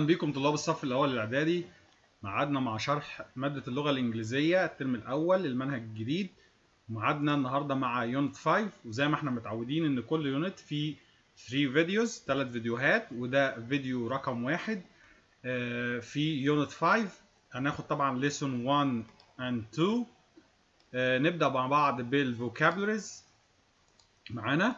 اهلا بكم طلاب الصف الاول الاعدادي معادنا مع شرح ماده اللغه الانجليزيه الترم الاول المنهج الجديد معادنا النهارده مع يونت 5 وزي ما احنا متعودين ان كل يونت فيه 3 فيديوز 3 فيديوهات وده فيديو رقم واحد آه، في يونت 5 هناخد طبعا ليسون 1 and 2 آه، نبدا مع بعض بالفوكابولريز معانا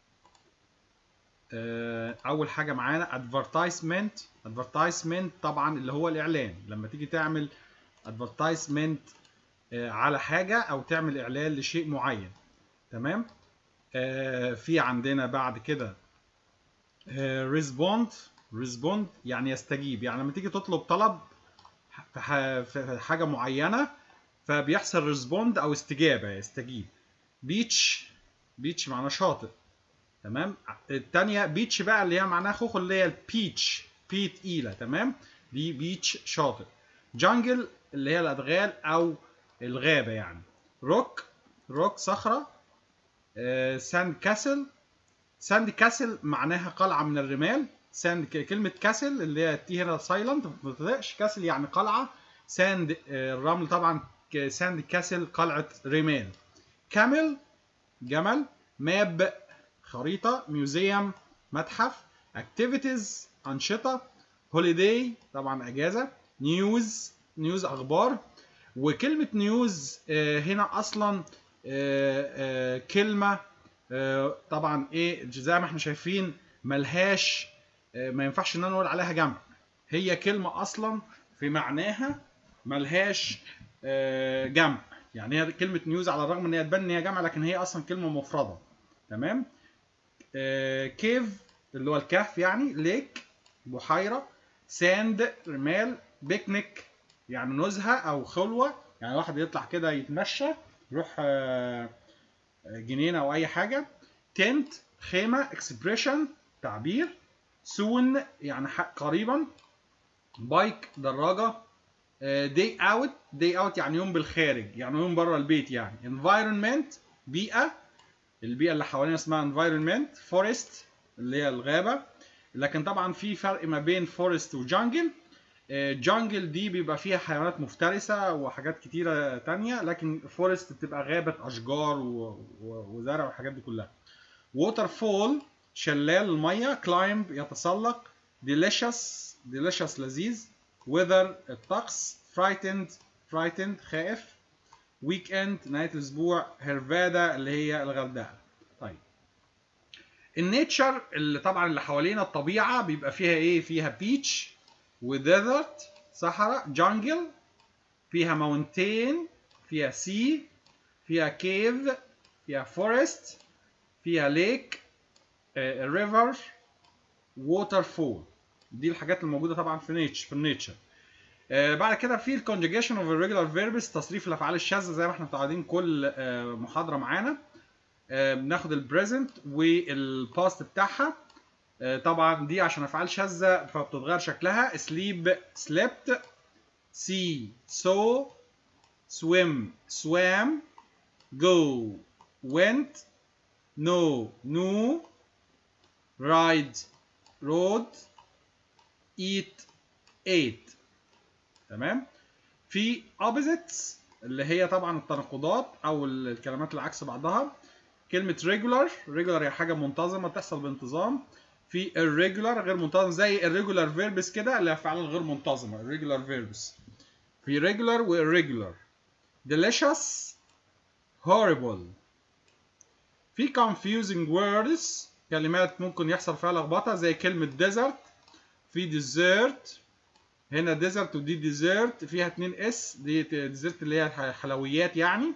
آه، اول حاجه معانا ادفرتايزمنت ادفرتايزمنت طبعا اللي هو الاعلان لما تيجي تعمل ادفرتايزمنت على حاجه او تعمل اعلان لشيء معين تمام آه، في عندنا بعد كده ريسبوند ريسبوند يعني يستجيب يعني لما تيجي تطلب طلب في ح- في حاجه معينه فبيحصل ريسبوند او استجابه يستجيب بيتش بيتش معناه شاطئ تمام الثانيه بيتش بقى اللي هي معناها خوخ اللي هي البيتش بي تقيله تمام دي بيتش شاطئ جانجل اللي هي الادغال او الغابه يعني روك روك صخره آه، ساند كاسل ساند كاسل معناها قلعه من الرمال ساند ك- كلمه كاسل اللي هي تي هنا سايلنت ما بتنطقش كاسل يعني قلعه ساند آه، الرمل طبعا ك- ساند كاسل قلعه رمال كامل جمل ماب خريطه ميوزيوم متحف اكتيفيتيز انشطه هوليداي طبعا اجازه نيوز نيوز اخبار وكلمه نيوز آه، هنا اصلا آه، آه، كلمه آه، طبعا ايه زي ما احنا شايفين ملهاش آه، ما ينفعش ان انا اقول عليها جمع هي كلمه اصلا في معناها ملهاش آه، جمع يعني هي كلمه نيوز على الرغم ان هي تبان ان هي جمع لكن هي اصلا كلمه مفرده تمام آه، كيف اللي هو الكهف يعني ليك بحيره ساند رمال بيكنيك يعني نزهه او خلوه يعني واحد يطلع كده يتمشى يروح آه، جنينه او اي حاجه تنت خيمه اكسبريشن تعبير سون يعني ح- قريبا بايك دراجه داي اوت داي اوت يعني يوم بالخارج يعني يوم بره البيت يعني environment بيئه البيئه اللي حوالينا اسمها environment forest اللي هي الغابه لكن طبعا في فرق ما بين فورست وجانجل جانجل دي بيبقى فيها حيوانات مفترسه وحاجات كتيره تانية لكن فورست بتبقى غابه اشجار و- و- وزرع والحاجات دي كلها ووتر فول شلال الميه كلايمب يتسلق ديليشس ديليشس لذيذ ويذر الطقس فرايتند فرايتند خائف ويك اند نهايه الاسبوع هيرفادا اللي هي الغردقه طيب النيتشر اللي طبعا اللي حوالينا الطبيعه بيبقى فيها ايه فيها بيتش وديزرت صحراء جانجل فيها ماونتين فيها سي فيها كيف فيها فورست فيها ليك ريفر ووتر فول دي الحاجات الموجوده طبعا في نيتش في النيتشر آه، بعد كده في الكونجيجيشن اوف الريجولار فيربس تصريف الافعال الشاذه زي ما احنا متعودين كل آه، محاضره معانا آه، بناخد البريزنت والباست بتاعها آه، طبعا دي عشان افعال شاذه فبتتغير شكلها سليب سليبت سي سو swim swam go went no knew ride rode eat ate تمام في opposites اللي هي طبعا التناقضات او ال- الكلمات اللي عكس بعضها كلمة regular regular هي حاجة منتظمة تحصل بانتظام في irregular غير منتظم زي irregular verbs كده اللي هي الافعال الغير منتظمة irregular verbs في regular و irregular delicious horrible في confusing words كلمات ممكن يحصل فيها لخبطة زي كلمة desert في dessert هنا ديزرت ودي ديزرت فيها اتنين اس دي ديزرت اللي هي الح- حلويات يعني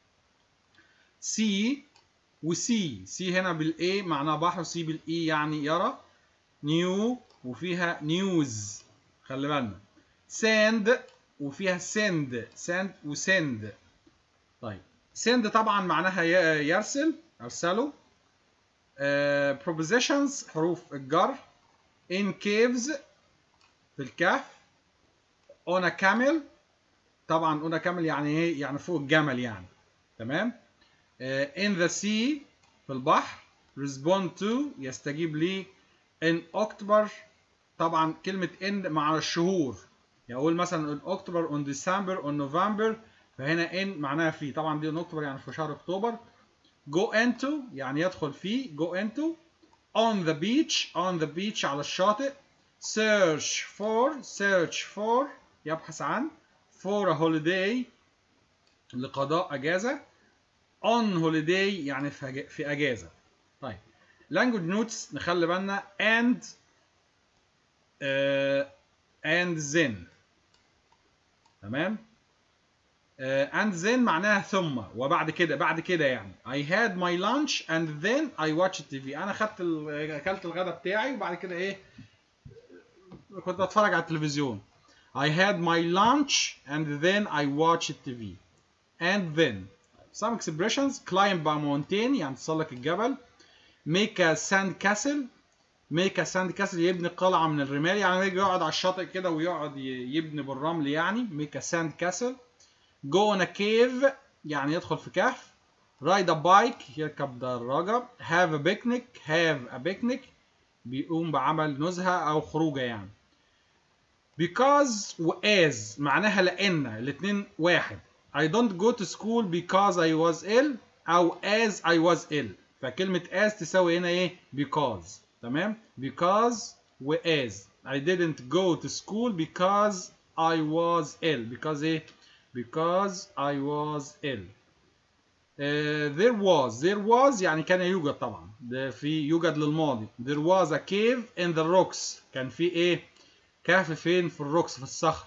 سي وسي سي هنا بالاي معناها بحر وسي بالاي يعني يرى نيو وفيها نيوز خلي بالنا ساند وفيها سند ساند وسند طيب سند طبعا معناها ي- يرسل ارسله uh, prepositions حروف الجر in caves في الكهف on a camel طبعا on a camel يعني ايه يعني فوق الجمل يعني تمام آه، in the sea في البحر respond to يستجيب لي in October طبعا كلمه ان مع الشهور يعني اقول مثلا on اكتوبر on ديسمبر on نوفمبر فهنا ان معناها في طبعا دي on اكتوبر يعني في شهر اكتوبر go into يعني يدخل فيه go into on the beach on the beach على الشاطئ search for search for يبحث عن for a holiday لقضاء اجازه on holiday يعني في في اجازه طيب language notes نخلي بالنا and uh, and then تمام uh, and then معناها ثم وبعد كده بعد كده يعني I had my lunch and then I watched TV انا خدت ال- اكلت الغداء بتاعي وبعد كده ايه كنت اتفرج على التلفزيون I had my lunch and then I watched TV and then some expressions climb a mountain يعني تسلق الجبل make a sand castle make a sand castle يبني قلعة من الرمال يعني يجي يقعد على الشاطئ كده ويقعد ي- يبني بالرمل يعني make a sand castle go on a cave يعني يدخل في كهف ride a bike يركب دراجة have a picnic have a picnic بيقوم بعمل نزهة أو خروجة يعني because و as معناها لأن الاتنين واحد I don't go to school because I was ill أو as I was ill فكلمة as تساوي هنا إيه because تمام because و as I didn't go to school because I was ill because إيه because I was ill Uh, there was there was يعني كان يوجد طبعا ده في يوجد للماضي there was a cave in the rocks كان في ايه كهف فين في الروكس في الصخر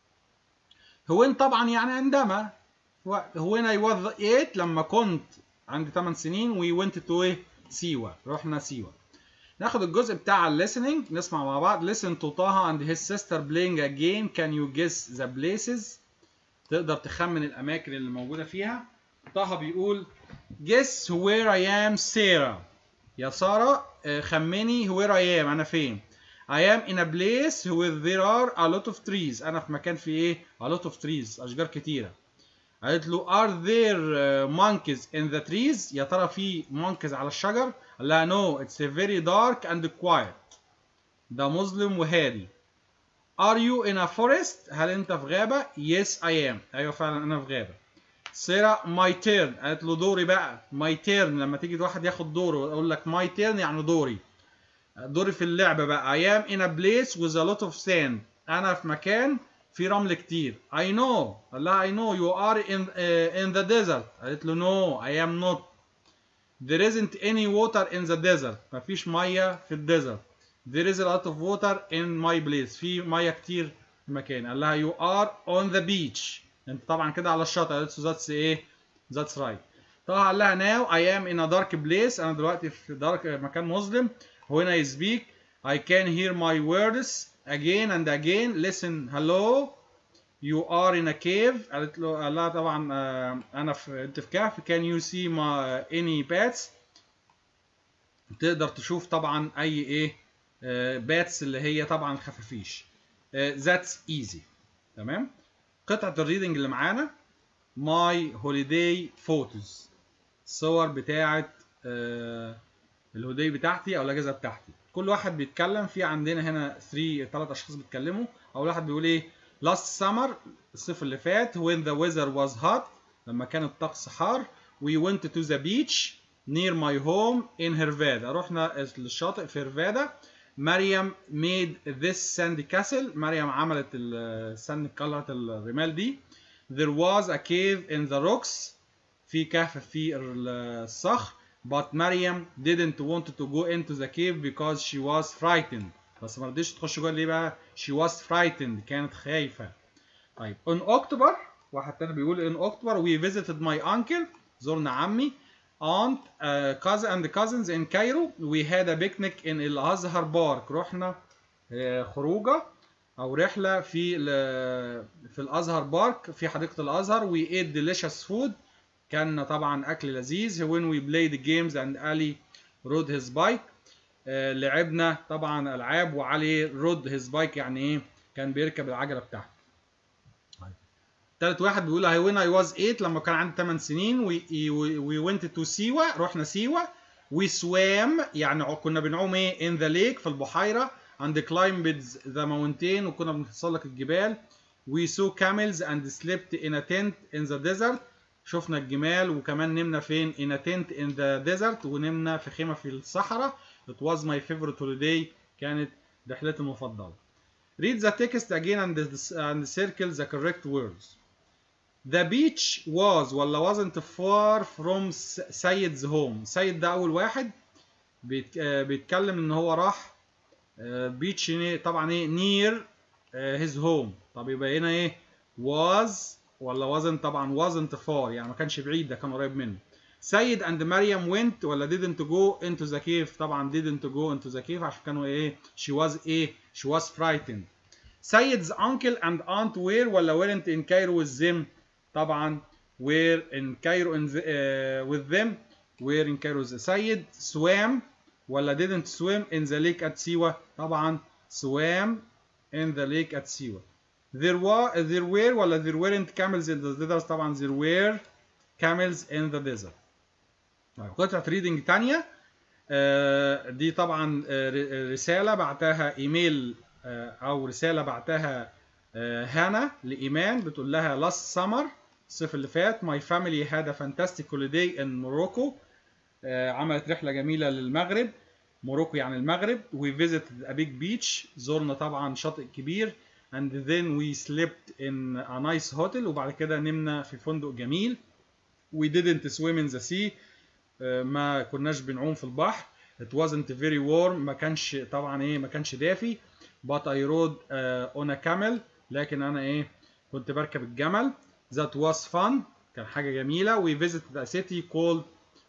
هوين طبعا يعني عندما هوين I was 8 لما كنت عندي 8 سنين we went to ايه سيوة رحنا سيوة ناخد الجزء بتاع listening نسمع مع بعض listen to طه and his sister playing a game can you guess the places تقدر تخمن الأماكن اللي موجودة فيها طه بيقول guess where I am Sarah يا سارة آه، خمني where I am أنا فين I am in a place where there are a lot of trees أنا في مكان فيه إيه a lot of trees أشجار كتيرة قالت له are there uh, monkeys in the trees يا ترى في monkeys على الشجر قال لها no it's very dark and quiet ده مظلم وهادي are you in a forest هل انت في غابة yes I am ايوه فعلا انا في غابة سيرا my turn قالت له دوري بقى my turn لما تيجي واحد ياخد دوره اقول لك my turn يعني دوري دوري في اللعبة بقى I am in a place with a lot of sand انا في مكان في رمل كتير I know قال لها I know you are in uh, in the desert قالت له no I am not there isn't any water in the desert مفيش مية في الديزرت there is a lot of water in my place في مية كتير في المكان قال لها you are on the beach انت طبعا كده على الشاطئ قالت له that's ايه that's right طه قال لها now I am in a dark place انا دلوقتي في دارك مكان مظلم when I speak I can hear my words again and again listen hello you are in a cave قالت له قال لها طبعا آه، انا في انت في كهف can you see my any bats تقدر تشوف طبعا اي ايه باتس اللي هي طبعا خفافيش ذاتس ايزي تمام قطعه الريدنج اللي معانا ماي هوليداي فوتوز الصور بتاعه آه، الهوداي بتاعتي او الاجازه بتاعتي كل واحد بيتكلم في عندنا هنا 3 ثلاث اشخاص بيتكلموا اول واحد بيقول ايه last summer الصيف اللي فات when the weather was hot لما كان الطقس حار we went to the beach near my home in Hervada رحنا للشاطئ في هرفادا مريم made this sand castle مريم عملت الساند قلعة الرمال دي there was a cave in the rocks في كهف في الصخر but مريم didn't want to go into the cave because she was frightened بس ما رضيتش تخش جوه ليه بقى she was frightened كانت خايفة طيب in October واحد تاني بيقول in October we visited my uncle زرنا عمي aunt uh, cousin and cousins in Cairo we had a picnic in الازهر بارك رحنا uh, خروجه او رحله في ال- في الازهر بارك في حديقه الازهر we ate delicious food كان طبعا اكل لذيذ when we played games and Ali rode his bike آه، لعبنا طبعا العاب وعلي رود هيز بايك يعني ايه كان بيركب العجله بتاعته طيب. تالت واحد بيقول هاي وين اي واز 8 لما كان عندي 8 سنين وي ونت تو سيوه رحنا سيوه وي سوام يعني ع- كنا بنعوم ايه ان ذا ليك في البحيره and climbed the mountain وكنا بنتسلق الجبال we saw camels and slept in a tent in the desert شفنا الجمال وكمان نمنا فين in a tent in the desert ونمنا في خيمة في الصحراء it was my favorite holiday كانت رحلتي المفضلة read the text again and, and circle the correct words The beach was ولا wasn't far from سيد's home سيد ده أول واحد بيت- آه، بيتكلم إن هو راح بيتش طبعا ايه near آه، his home طب يبقى هنا ايه was ولا wasn't طبعا wasn't far يعني ما كانش بعيد ده كان قريب منه سيد and مريم went ولا didn't go into the cave طبعا didn't go into the cave عشان كانوا ايه she was ايه she was frightened سيد's uncle and aunt were ولا weren't in Cairo with them طبعا were in Cairo in the, uh, with them were in Cairo with them. سيد swam ولا didn't swim in the lake at Siwa طبعا swam in the lake at Siwa there were there were ولا there weren't camels in the desert طبعا there were camels in the desert طيب قطعة ريدنج تانية آه، دي طبعا آه، ر- رسالة بعتها ايميل آه، او رسالة بعتها آه، هانا لإيمان بتقول لها last summer الصيف اللي فات my family had a fantastic holiday in Morocco آه، عملت رحلة جميلة للمغرب موروكو يعني المغرب we visited a big beach زرنا طبعا شاطئ كبير and then we slept in a nice hotel وبعد كده نمنا في فندق جميل we didn't swim in the sea آه، ما كناش بنعوم في البحر it wasn't very warm ما كانش طبعا ايه ما كانش دافي but I rode uh, on a camel لكن انا ايه كنت بركب الجمل that was fun كان حاجة جميلة we visited a city called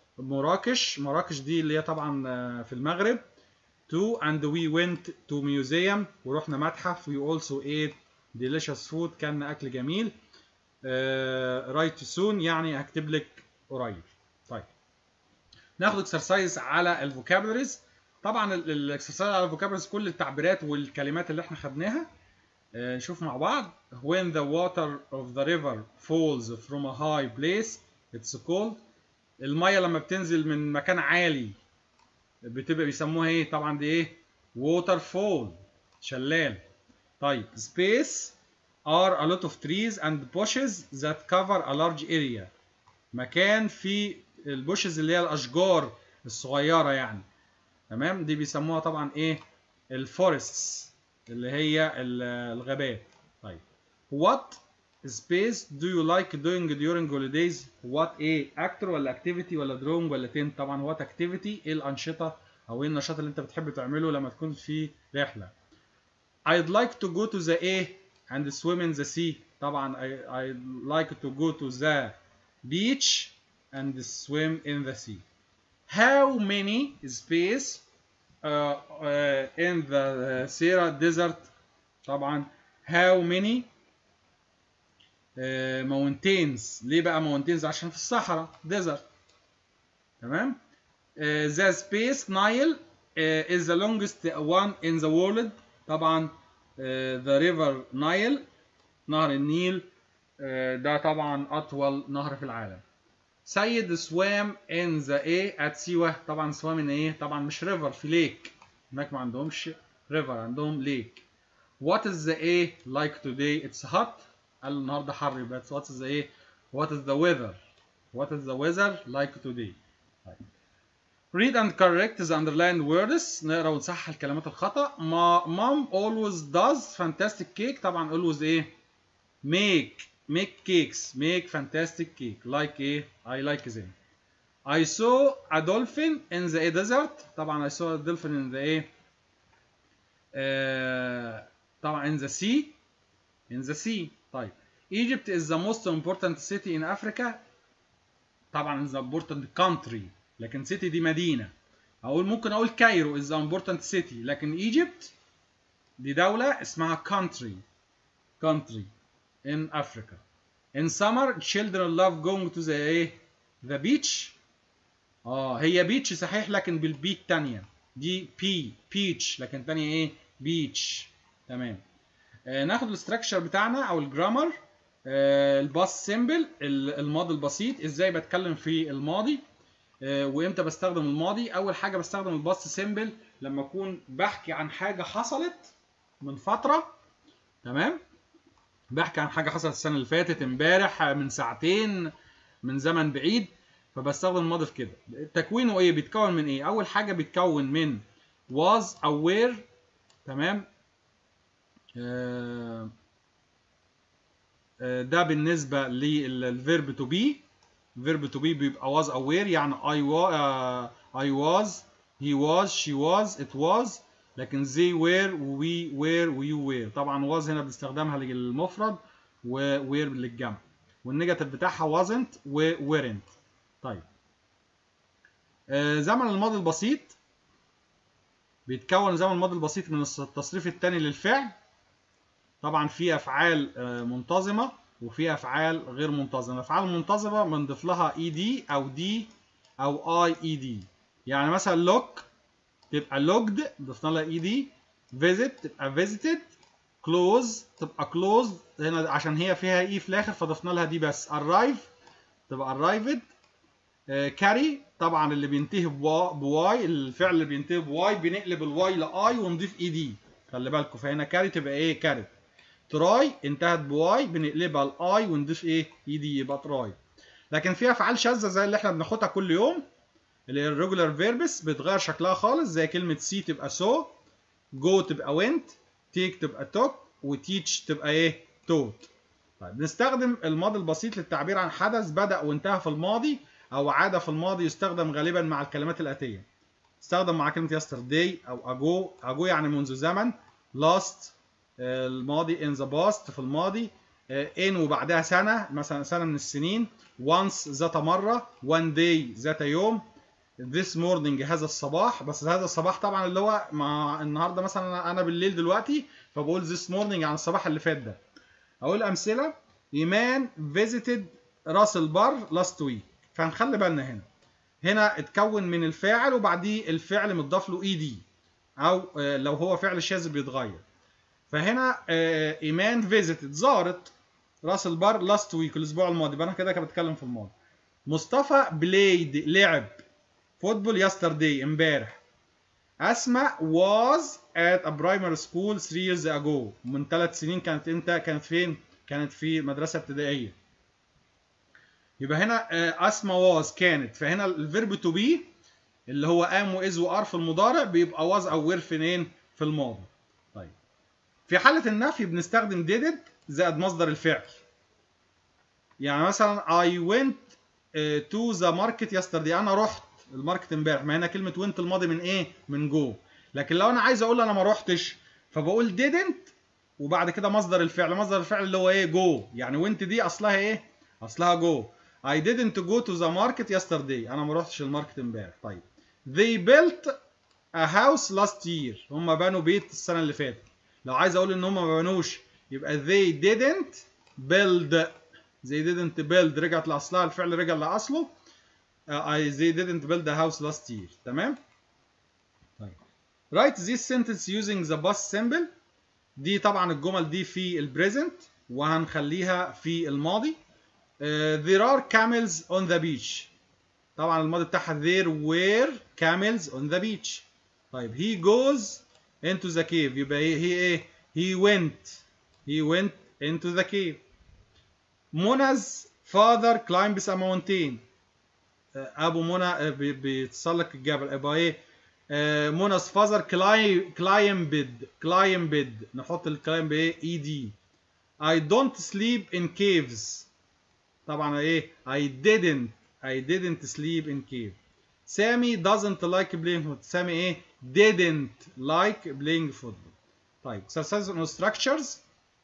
مراكش مراكش دي اللي هي طبعا آه، في المغرب to and we went to museum ورحنا متحف we also ate delicious food كان اكل جميل uh, right soon يعني هكتب لك قريب طيب ناخد اكسرسايز على الفوكابولريز طبعا الاكسرسايز على الفوكابولريز كل التعبيرات والكلمات اللي احنا خدناها آه، نشوف مع بعض when the water of the river falls from a high place it's called الميه لما بتنزل من مكان عالي بتبقى بيسموها ايه طبعا دي ايه ووتر فول شلال طيب space are a lot of trees and bushes that cover a large area مكان فيه البوشز اللي هي الاشجار الصغيره يعني تمام دي بيسموها طبعا ايه الفورستس اللي هي ال- الغابات طيب what space do you like doing during holidays what ايه actor ولا activity ولا drawing ولا tent طبعا what activity ايه الانشطه او ايه النشاط اللي انت بتحب تعمله لما تكون في رحله I'd like to go to the A and swim in the sea طبعا I, I'd like to go to the beach and swim in the sea how many space uh, uh, in the uh, Sierra desert طبعا how many uh, mountains ليه بقى mountains عشان في الصحراء desert تمام uh, the space Nile uh, is the longest one in the world طبعا uh, the river Nile نهر النيل uh, ده طبعا أطول نهر في العالم سيد swam in the A at سيوة طبعا swam in ايه طبعا مش river في ليك هناك ما عندهمش river عندهم ليك what is the A like today it's hot قال النهارده حر يبقى what is the A what is the weather what is the weather like today طيب. read and correct the underlined words نقرا ونصحح الكلمات الخطأ ما mom always does fantastic cake طبعا always ايه make make cakes make fantastic cake like ايه I like them I saw a dolphin in the desert طبعا I saw a dolphin in the ايه آه طبعا in the sea in the sea طيب Egypt is the most important city in Africa طبعا is the important country لكن city دي مدينة أقول ممكن أقول كايرو is the important city لكن Egypt دي دولة اسمها country country in Africa in summer children love going to the ايه the beach اه هي بيتش صحيح لكن بالبي التانية دي بي بيتش لكن تانية ايه بيتش تمام آه ناخد الاستراكشر بتاعنا او الجرامر آه الباس سيمبل الماضي البسيط ازاي بتكلم في الماضي آه وامتى بستخدم الماضي اول حاجه بستخدم الباست سيمبل لما اكون بحكي عن حاجه حصلت من فتره تمام بحكي عن حاجه حصلت السنه اللي فاتت امبارح من ساعتين من زمن بعيد فبستخدم الماضي في كده تكوينه ايه بيتكون من ايه اول حاجه بيتكون من was aware تمام آه آه ده بالنسبه للفيرب تو بي فيرب تو بي بيبقى was aware يعني I was uh, I was he was she was it was لكن they were we were و you were طبعا was هنا بنستخدمها للمفرد و were للجمع والنيجاتيف بتاعها wasn't و weren't طيب آه زمن الماضي البسيط بيتكون زمن الماضي البسيط من التصريف الثاني للفعل طبعا في افعال آه منتظمه وفي افعال غير منتظمه الافعال المنتظمه بنضيف لها اي دي او دي او اي اي دي يعني مثلا لوك تبقى لوكد ضفنا لها اي دي فيزيت تبقى فيزيتد كلوز تبقى كلوز هنا عشان هي فيها اي في الاخر فضفنا لها دي بس ارايف تبقى ارايفد كاري طبعا اللي بينتهي بواي الفعل اللي بينتهي بواي بنقلب الواي لاي ونضيف اي دي خلي بالكم فهنا كاري تبقى ايه كارت تراي انتهت بواي بنقلبها لاي ونضيف ايه اي دي يبقى تراي لكن في افعال شاذه زي اللي احنا بناخدها كل يوم اللي هي الريجولار فيربس بتغير شكلها خالص زي كلمه سي تبقى سو جو تبقى وينت تيك تبقى توك وتيتش تبقى ايه توت طيب نستخدم الماضي البسيط للتعبير عن حدث بدا وانتهى في الماضي او عاد في الماضي يستخدم غالبا مع الكلمات الاتيه استخدم مع كلمه yesterday او ago ago يعني منذ زمن last الماضي in the past في الماضي in وبعدها سنه مثلا سنه من السنين once ذات مره one day ذات يوم this morning هذا الصباح بس هذا الصباح طبعا اللي هو مع النهارده مثلا انا بالليل دلوقتي فبقول this morning عن الصباح اللي فات ده اقول امثله ايمان visited راس البر last week فهنخلي بالنا هنا هنا اتكون من الفاعل وبعديه الفعل متضاف له اي دي او لو هو فعل شاذ بيتغير فهنا ايمان فيزيتد زارت راس البر لاست ويك الاسبوع الماضي يبقى انا كده كده بتكلم في الماضي مصطفى بلايد لعب فوتبول يسترداي امبارح اسماء was at a primary school 3 years ago من ثلاث سنين كانت انت كانت فين كانت في مدرسه ابتدائيه يبقى هنا اسما was كانت فهنا الفيرب تو بي اللي هو ام واز وار في المضارع بيبقى was او were فين في الماضي طيب في حاله النفي بنستخدم didn't زائد مصدر الفعل يعني مثلا I went to the market yesterday انا رحت الماركت امبارح ما هنا كلمه went الماضي من ايه من جو لكن لو انا عايز اقول انا ما رحتش فبقول didn't وبعد كده مصدر الفعل مصدر الفعل اللي هو ايه جو يعني went دي اصلها ايه اصلها جو I didn't go to the market yesterday انا ما رحتش الماركت امبارح طيب they built a house last year هم بنوا بيت السنه اللي فاتت لو عايز اقول ان هم ما بنوش يبقى they didn't build they didn't build رجعت لاصلها الفعل رجع لاصله uh, they didn't build a house last year تمام طيب write this sentence using the past simple دي طبعا الجمل دي في البريزنت وهنخليها في الماضي Uh, there are camels on the beach طبعا الماضي بتاعها there were camels on the beach طيب he goes into the cave يبقى ايه he ايه he went he went into the cave منا's father climbs a mountain uh, ابو منى بيتسلق الجبل يبقى ايه uh, منا's father climbed climbed نحط الكلايم بايه اي دي I don't sleep in caves طبعا ايه I didn't I didn't sleep in cave سامي doesn't like playing football سامي ايه didn't like playing football طيب exercises on structures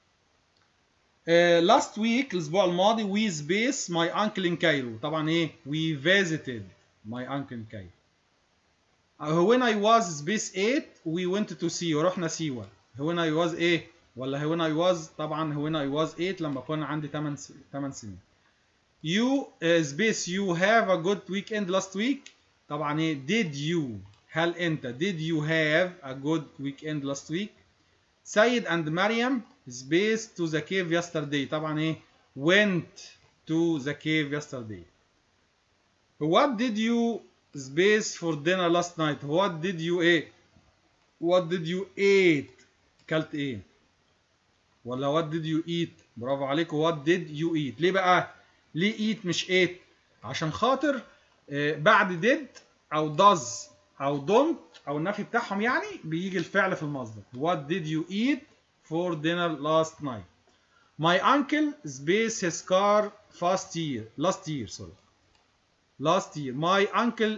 uh, last week الاسبوع الماضي we space my uncle in Cairo طبعا ايه we visited my uncle in Cairo uh, when I was space 8 we went to see ورحنا سيوة when I was ايه ولا when I was طبعا when I was 8 لما كنا عندي 8 8 سنين you uh, space you have a good weekend last week طبعا ايه did you هل انت did you have a good weekend last week سيد and مريم space to the cave yesterday طبعا ايه went to the cave yesterday what did you space for dinner last night what did you ايه what did you eat كلت ايه ولا what did you eat برافو عليكم what did you eat ليه بقى ليه eat مش ate عشان خاطر آه، بعد did او does او don't او النفي بتاعهم يعني بيجي الفعل في المصدر what did you eat for dinner last night my uncle space his car last year last year sorry last year my uncle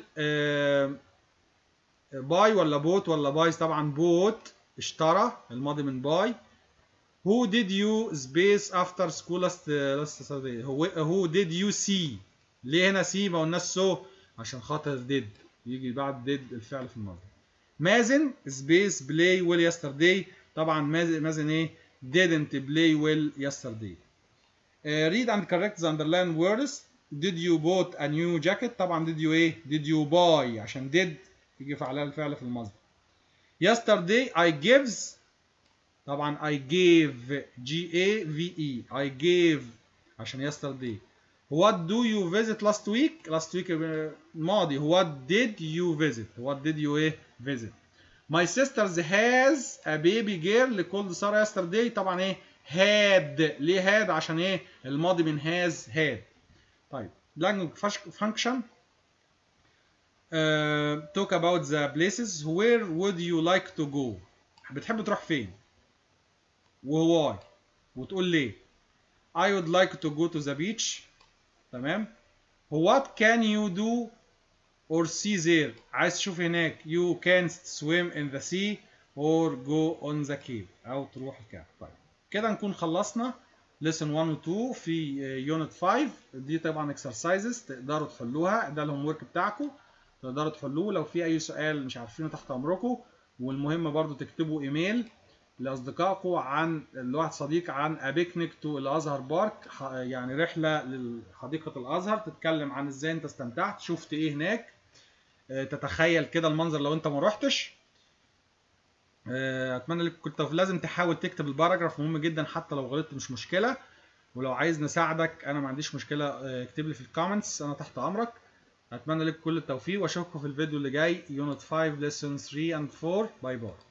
باي ولا بوت ولا بايز طبعا بوت اشترى الماضي من باي who did you space after school last last Saturday who, who did you see ليه هنا see ما قلناش so عشان خاطر did يجي بعد did الفعل في الماضي مازن space play well yesterday طبعا مازن مازن ايه didn't play well yesterday uh, read and correct the underlined words did you bought a new jacket طبعا did you ايه did you buy عشان did يجي فعلها الفعل في المصدر yesterday I gives طبعا I gave G A V E I gave عشان yesterday what do you visit last week last week uh, ماضي what did you visit what did you ايه visit my sisters has a baby girl called سارة yesterday طبعا ايه had ليه had عشان ايه الماضي من has had طيب language function uh, talk about the places where would you like to go بتحب تروح فين وواي وتقول ليه I would like to go to the beach تمام what can you do or see there عايز تشوف هناك you can swim in the sea or go on the cave او تروح الكهف طيب كده نكون خلصنا lesson 1 و 2 في unit 5 دي طبعا exercises تقدروا تحلوها ده الهوم ورك بتاعكم تقدروا تحلوه لو في اي سؤال مش عارفينه تحت امركم والمهم برضو تكتبوا ايميل لاصدقائكم عن لواحد صديق عن ابيكنيك تو الازهر بارك يعني رحله لحديقه الازهر تتكلم عن ازاي انت استمتعت شفت ايه هناك تتخيل كده المنظر لو انت ما رحتش اتمنى لك كنت لازم تحاول تكتب الباراجراف مهم جدا حتى لو غلطت مش مشكله ولو عايز نساعدك انا ما عنديش مشكله اكتب لي في الكومنتس انا تحت امرك اتمنى لك كل التوفيق واشوفكم في الفيديو اللي جاي يونت 5 lesson 3 and 4 باي باي